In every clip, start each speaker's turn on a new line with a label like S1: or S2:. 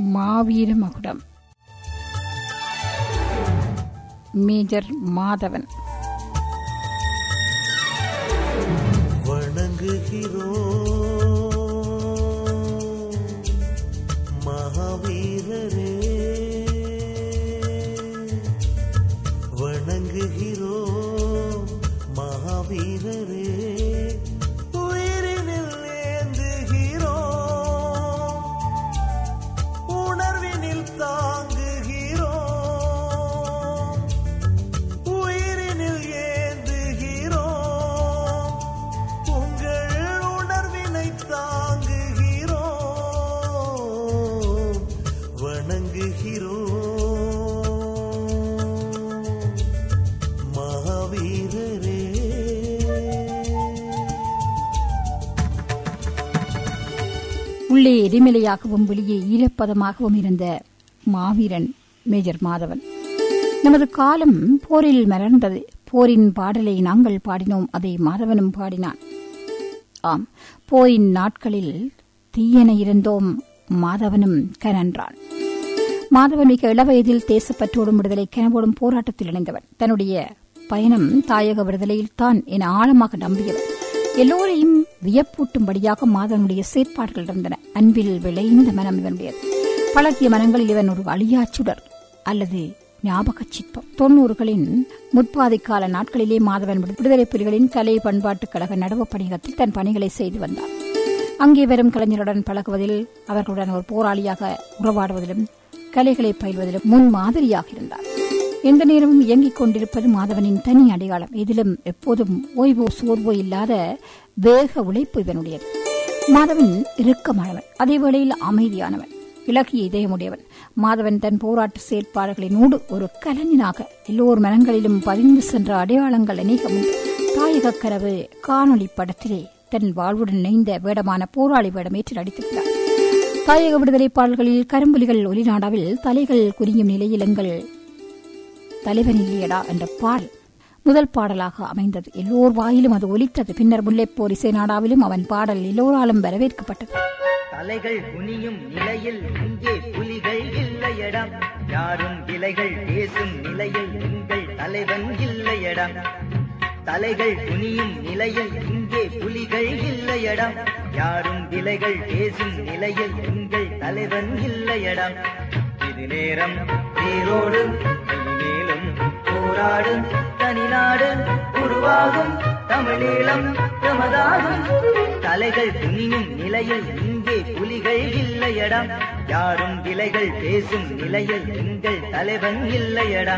S1: மாவீர மகுடம் மேஜர் மாதவன்
S2: வணங்குகிறோம் மகாவீரரே வணங்குகிறோம் மகாவீரரே உயிரினில் ஏந்துகிறோம் உணர்வினில் தாங்குகிறோம் உயிரினில் ஏந்துகிறோம் உங்கள் உணர்வினை தாங்குகிறோம் வணங்குகிறோம் மகாவீரரே
S1: உள்ளே எரிமலையாகவும் வெளியே ஈரப்பதமாகவும் இருந்த மாவீரன் மேஜர் மாதவன் நமது காலம் போரில் மலர்ந்தது போரின் பாடலை நாங்கள் பாடினோம் அதை மாதவனும் பாடினான் ஆம் போரின் நாட்களில் தீயென இருந்தோம் மாதவனும் கனன்றான் மாதவன் மிக இளவயதில் தேசப்பற்றோடும் விடுதலை கனவோடும் போராட்டத்தில் இணைந்தவன் தன்னுடைய பயணம் தாயக விடுதலையில் தான் என ஆழமாக நம்பியவன் எல்லோரையும் வியப்பூட்டும்படியாக மாதவனுடைய செயற்பாடுகள் இருந்தன அன்பில் விளைந்த மனம் இவனுடையது பழகிய மனங்களில் இவன் ஒரு அழியாச்சுடர் அல்லது ஞாபக சிற்பம் தொன்னூறுகளின் முற்பாதி கால நாட்களிலே மாதவன் விடுதலை புலிகளின் கலை பண்பாட்டுக் கழக நடவு பணியகத்தில் தன் பணிகளை செய்து வந்தான் அங்கே வரும் கலைஞருடன் பழகுவதில் அவர்களுடன் ஒரு போராளியாக உறவாடுவதிலும் கலைகளை பயில்வதிலும் முன் மாதிரியாக இருந்தார் எந்த நேரமும் இயங்கிக் கொண்டிருப்பது மாதவனின் தனி அடையாளம் இதிலும் எப்போதும் ஓய்வோ சோர்வோ இல்லாத வேக உழைப்பு இவனுடையது மாதவன் இறுக்கமானவன் அதே வேளையில் அமைதியானவன் இலகிய இதயமுடையவன் மாதவன் தன் போராட்ட செயற்பாடுகளினோடு ஒரு கலைஞனாக எல்லோர் மனங்களிலும் பதிந்து சென்ற அடையாளங்கள் அநேகம் உண்டு தாயக கனவு காணொளி படத்திலே தன் வாழ்வுடன் இணைந்த வேடமான போராளி வேடம் ஏற்று நடித்திருக்கிறார் தாயக விடுதலை பாடல்களில் கரும்புலிகள் ஒலிநாடாவில் தலைகள் குறியும் நிலையில் எங்கள் தலைவன் இல்லையடா என்ற பாடல் முதல் பாடலாக அமைந்தது எல்லோர் வாயிலும் அது ஒலித்தது பின்னர் முல்லைப்போர் இசை நாடாவிலும் அவன் பாடல் எல்லோராலும் வரவேற்கப்பட்டது
S3: தலைகள் குனியும் நிலையில் இங்கே புலிகள் இல்லையடா யாரும் இலைகள் பேசும் நிலையில் எங்கள் தலைவன் இல்லையடா தலைகள் குனியும் நிலையில் இங்கே புலிகள் இல்லையடா யாரும் இலைகள் பேசும் நிலையில் எங்கள் தலைவன் இல்லையடா இது நேரம் நீரோடு இனிமேலும் போராடு தனிநாடு உருவாகும் தமிழீழம் எமதாகும் தலைகள் குனியும் நிலையில் இங்கே புலிகள் இல்லையடா யாரும் விலைகள் பேசும் நிலையில் எங்கள் தலைவன் இல்லையடா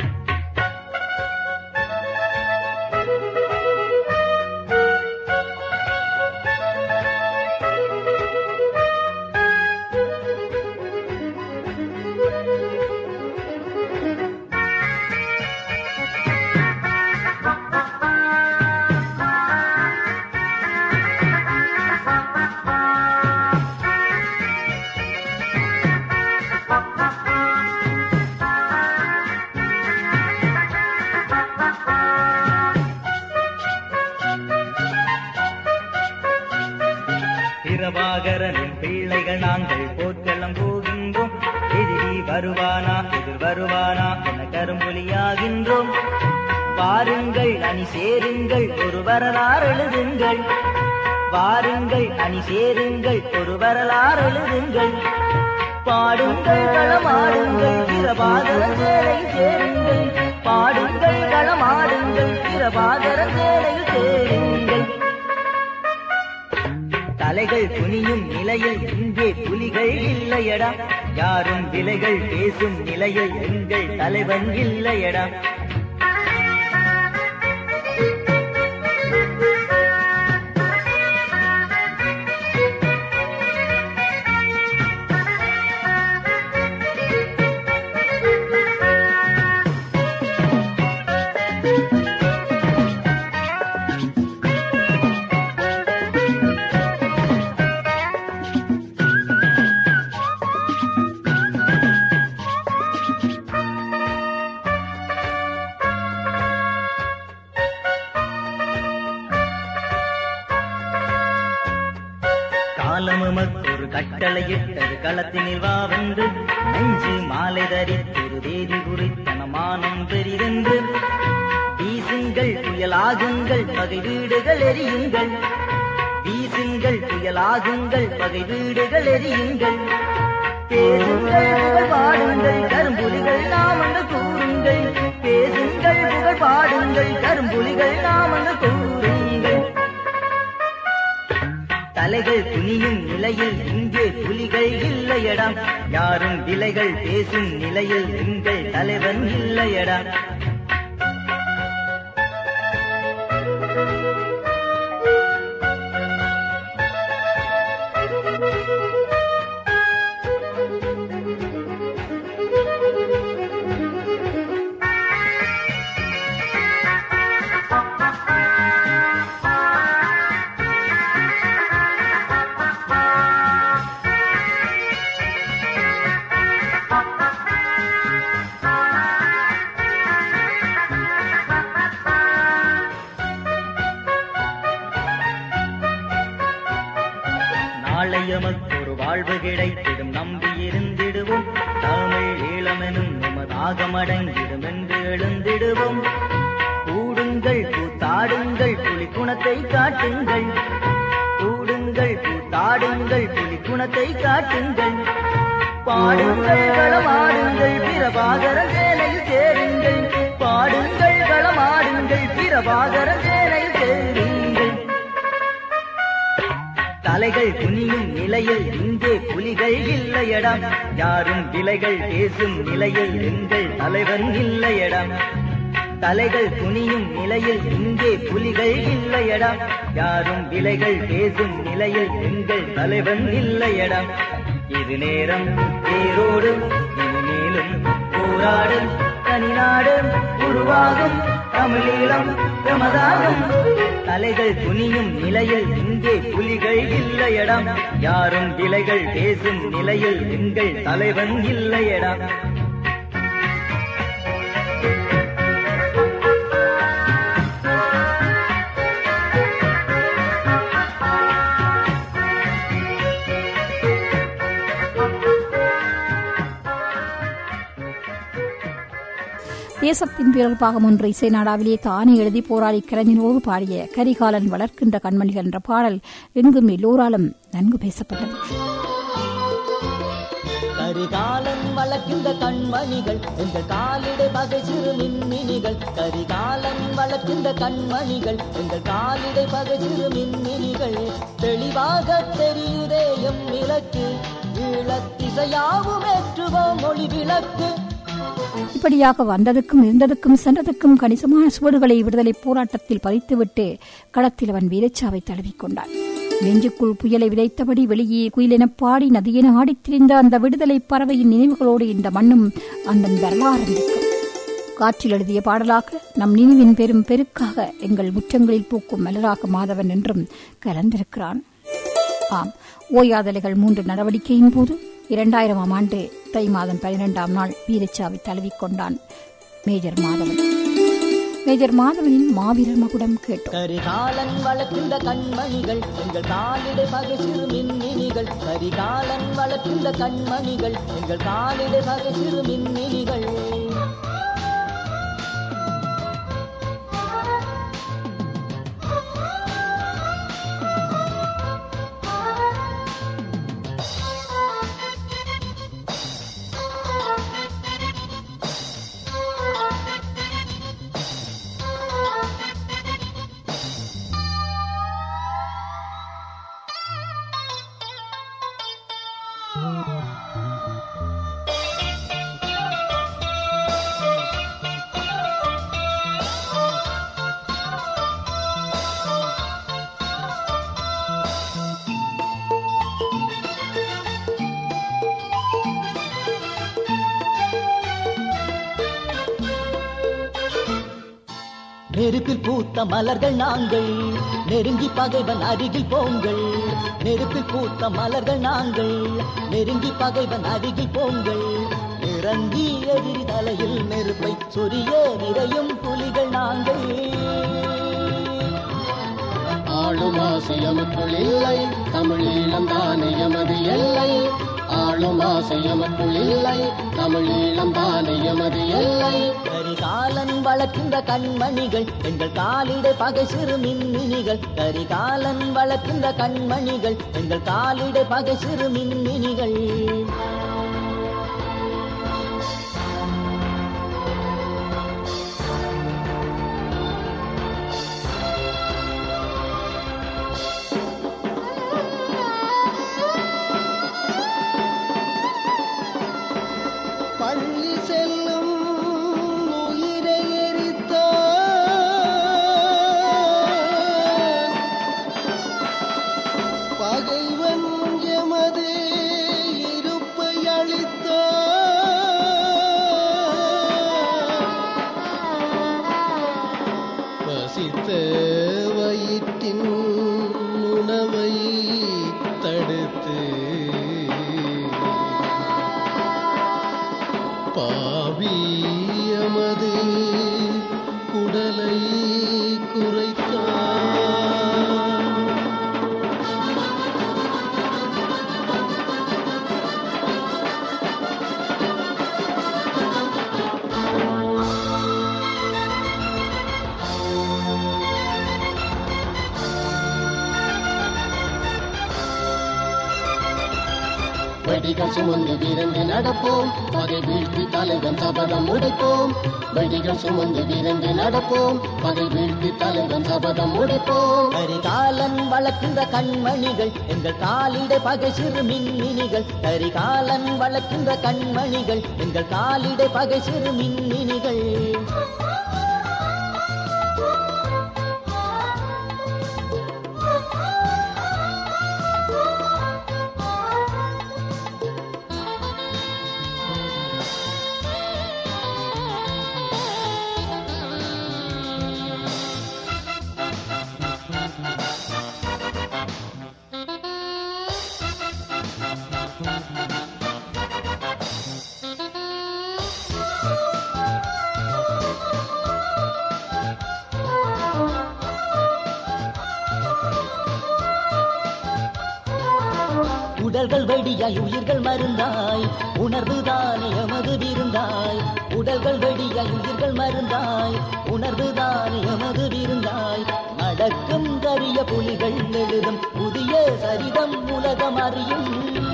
S3: பிரபாகரனின் பிள்ளைகள் நாங்கள் போர்க்களம் போகின்றோம் எதிரி வருவானா எதிர் வருவானா என கரும்புலியாகின்றோம் வாருங்கள் அணி சேருங்கள் ஒரு வரலாறு எழுதுங்கள் வாருங்கள் அணி சேருங்கள் ஒரு வரலாறு எழுதுங்கள் பாடுங்கள் களமாடுங்கள் பிரபாகர சேலை சேருங்கள் பாடுங்கள் களமாடுங்கள் பிரபாகர சேலை சேருங்கள் தலைகள் குனியும் நிலையில் இங்கே புலிகள் இல்லையடா யாரும் விலைகள் பேசும் நிலையில் எங்கள் தலைவன் இல்லையடா காலம் எமக்கு ஒரு கட்டளையிட்டது களத்தினில் வா வென்று நெஞ்சு மாலை தரித்தொரு தேதி குறித்தன மானம் பெரிதென்று வீசுங்கள் புயலாகுங்கள் பகை வீடுகள் எரியுங்கள் வீசுங்கள் புயலாகுங்கள் பகை வீடுகள் எரியுங்கள் பேசுங்கள் புகழ் பாடுங்கள் கரும்புலிகள் நாமங்கள் கூறுங்கள் பேசுங்கள் புகழ் பாடுங்கள் கரும்புலிகள் நாமங்கள் கூறுங்கள் தலைகள் துணியும் நிலையில் இங்கே புலிகள் இல்லையடா யாரும் விலைகள் பேசும் நிலையில் எங்கள் தலைவன் இல்லையடா நாளை எமக்கொரு வாழ்வு கிடைத்திடும் நம்பி இருந்திடுவோம் தமிழ் ஈழமெனும் நமதாக மடங்கிடும் என்று எழுந்திடுவோம் கூடுங்கள் கூத்தாடுங்கள் புலி குணத்தை காட்டுங்கள் கூடுங்கள் கூத்தாடுங்கள் புலி குணத்தை காட்டுங்கள் பாடுங்கள் களமாடுங்கள் பிரபாகர சேனையில் சேருங்கள் பாடுங்கள் களமாடுங்கள் பிரபாகர சேனையில் சேருங்கள் தலைகள் குனியும் நிலையில் இங்கே புலிகள் இல்லையடா யாரும் விலைகள் பேசும் நிலையில் எங்கள் தலைவன் இல்லையடா தலைகள் குனியும் நிலையில் இங்கே புலிகள் இல்லையடா யாரும் விலைகள் பேசும் நிலையில் எங்கள் தலைவன் இல்லையடா இது நேரம் தேரோடு இனிமேலும் போராடு தனிநாடு உருவாகும் தமிழீழம் பிரமதாகும் தலைகள் குனியும் நிலையில் இங்கே புலிகள் இல்லையடா யாரும் விலைகள் பேசும் நிலையில் எங்கள் தலைவன் இல்லையடா
S1: தேசத்தின் பிறர் பாகம் ஒன்று இசை நாடாவிலே தானே எழுதி போராடி கலைஞரோடு பாடிய கரிகாலன் வளர்க்கின்ற கண்மணிகள் என்ற பாடல் எங்கும் எல்லோராலும் நன்கு பேசப்பட்டது
S3: கரிகாலன் வளர்க்கின்ற கண்மணிகள் எங்கள் காலிடை பகை சிறு மின்மினிகள் கரிகாலன் வளர்க்கின்ற கண்மணிகள் எங்கள் காலிடை பகை சிறு மின்மினிகள் தெளிவாக தெரியுதே எம் இலக்கு ஈழத்திசையாவும் ஏற்றுவோம் மொழி விளக்கு
S1: இப்படியாக வந்ததுக்கும் இருந்ததுக்கும் சென்றதுக்கும் கணிசமான சுவடுகளை விடுதலை போராட்டத்தில் பதித்துவிட்டு களத்தில் அவன் வீரச்சாவை தழுவிக்கொண்டான் நெஞ்சுக்குள் புயலை விதைத்தபடி வெளியே குயிலெனப் பாடி நதியென ஆடித் திரிந்த அந்த விடுதலை பறவையின் நினைவுகளோடு இந்த மண்ணும் அந்த வரலாறு நிற்கும் காற்றில் எழுதிய பாடலாக நம் நினைவின் பெரும் பெருக்காக எங்கள் முற்றங்களில் பூக்கும் மலராக மாதவன் என்றும் கலந்திருக்கிறான் ஆம் ஓயாதலைகள் மூன்று நடவடிக்கையின் போது இரண்டாயிரமாம் ஆண்டு தை மாதம் பனிரெண்டாம் நாள் வீரச்சாவை தழுவிக்கொண்டான் மேஜர் மாதவன் மேஜர் மாதவனின் மாவீரர் மகுடம் கேட்டோம்
S3: கரிகாலன் வளர்க்கின்ற கண்மணிகள் எங்கள் காலிடை பகை சிறு மின்மினிகள் கரிகாலன் வளர்க்கின்ற கண்மணிகள் எங்கள் காலிடை பகை சிறு மின்மினிகள் நெருப்பில் பூத்த மலர்கள் நாங்கள் நெருங்கி பகைவன் அருகில் போங்கள் நெருப்பில் பூத்த மலர்கள் நாங்கள் நெருங்கி பகைவன் அருகில் போங்கள் இறங்கி எதிரி தலையில் நெருப்பை சொரிய நிறையும் புலிகள் நாங்கள்
S4: ஆளும் ஆசை எமக்குள் இல்லை தமிழீழம் தானே எமது எல்லை ஆளும் ஆசை எமக்குள் இல்லை தமிழ் ஈழம் தானே எமது எல்லை
S3: கரிகாலன் வளர்க்கின்ற கண்மணிகள் எங்கள் காலிடை பகை சிறு மின்மினிகள் கரிகாலன் வளர்க்கின்ற கண்மணிகள் எங்கள் காலிடை பகை சிறு மின்மினிகள்
S4: பள்ளி செல்லும் உயிரை எரித்த பகைவன் எமது இருப்பை அளித்த பசித்த வயிற்றின் உணவை தடுத்து பாவியமது குடலை குறைத்தான் வெடிகள் சுமந்து விரைந்து நடப்போம் பகை வீழ்த்தி தலைவன் சபதம் உடைப்போம் வெடிகள் சுமந்து விரைந்து நடப்போம் பகை வீழ்த்தி தலைவன் சபதம் உடைப்போம்
S3: கரிகாலன் வளர்க்கின்ற கண்மணிகள் எங்கள் காலிடை பகை சிறு மின்மினிகள் கரிகாலன் வளர்க்கின்ற கண்மணிகள் எங்கள் காலிடை பகை சிறு மின்மினிகள் உடல்கள் வெடியாய் உயிர்கள் மருந்தாய் உணர்வுதானே எமது விருந்தாய் உடல்கள் வெடியாய் உயிர்கள் மருந்தாய் உணர்வுதானே எமது விருந்தாய் நடக்கும் கரிய புலிகள் எழுதும் புதிய சரிதம் உலகம் அறியும்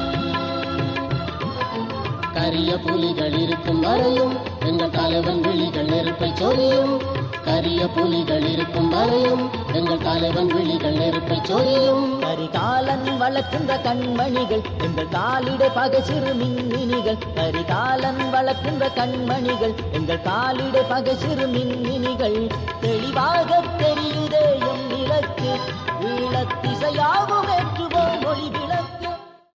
S4: கரிய புலிகள் இருக்கும் வரையும் எங்கள் தலைவன் விழிகள் நெருப்பை சொரியும் கரிய புலிகள் இருக்கும் வரையும் எங்கள் தலைவன் விழிகள் நெருப்பை சொரியும்
S3: கரிகாலன் வளர்க்கின்ற கண்மணிகள் எங்கள் காலிடை பகை சிறு மின்மினிகள் கரிகாலன் வளர்க்கின்ற கண்மணிகள் எங்கள் காலிடை பகை சிறு மின்மினிகள் தெளிவாக தெரியுதே எம் இலக்கு ஈழத்திசையாவும்